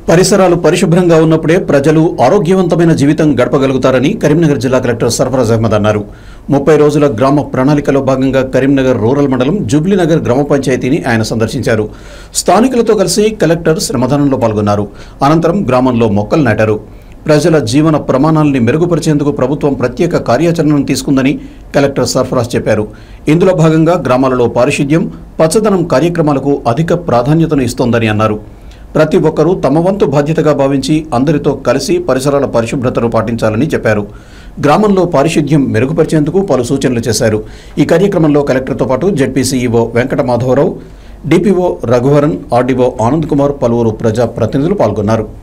పరిసరాలు పరిశుభ్రంగా ఉన్నప్పుడే ప్రజలు ఆరోగ్యవంతమైన జీవితం గడపగలుగుతారని కరీంనగర్ జిల్లా కలెక్టర్ సర్ఫరాజ్ అహ్మద్ అన్నారు ముప్పై రోజుల గ్రామ ప్రణాళికలో భాగంగా కరీంనగర్ రూరల్ మండలం జూబ్లీనగర్ గ్రామ పంచాయతీని ఆయన సందర్శించారు స్థానికులతో కలిసి కలెక్టర్ శ్రమదానంలో పాల్గొన్నారు అనంతరం గ్రామంలో మొక్కలు నాటారు ప్రజల జీవన ప్రమాణాలని మెరుగుపరిచేందుకు ప్రభుత్వం ప్రత్యేక కార్యాచరణను తీసుకుందని కలెక్టర్ సర్ఫరాజ్ చెప్పారు ఇందులో భాగంగా గ్రామాలలో పారిశుద్ధ్యం పచ్చదనం కార్యక్రమాలకు అధిక ప్రాధాన్యతను ఇస్తోందని అన్నారు ప్రతి ఒక్కరూ తమ వంతు బాధ్యతగా భావించి అందరితో కలిసి పరిసరాల పరిశుభ్రతను పాటించాలని చెప్పారు గ్రామంలో పారిశుద్ధ్యం మెరుగుపరిచేందుకు పలు సూచనలు చేశారు ఈ కార్యక్రమంలో కలెక్టర్తో పాటు ZP CEO Venkata Madhavarao DPO Raghuvaran RDO Anand Kumar పలువురు ప్రజా ప్రతినిధులు పాల్గొన్నారు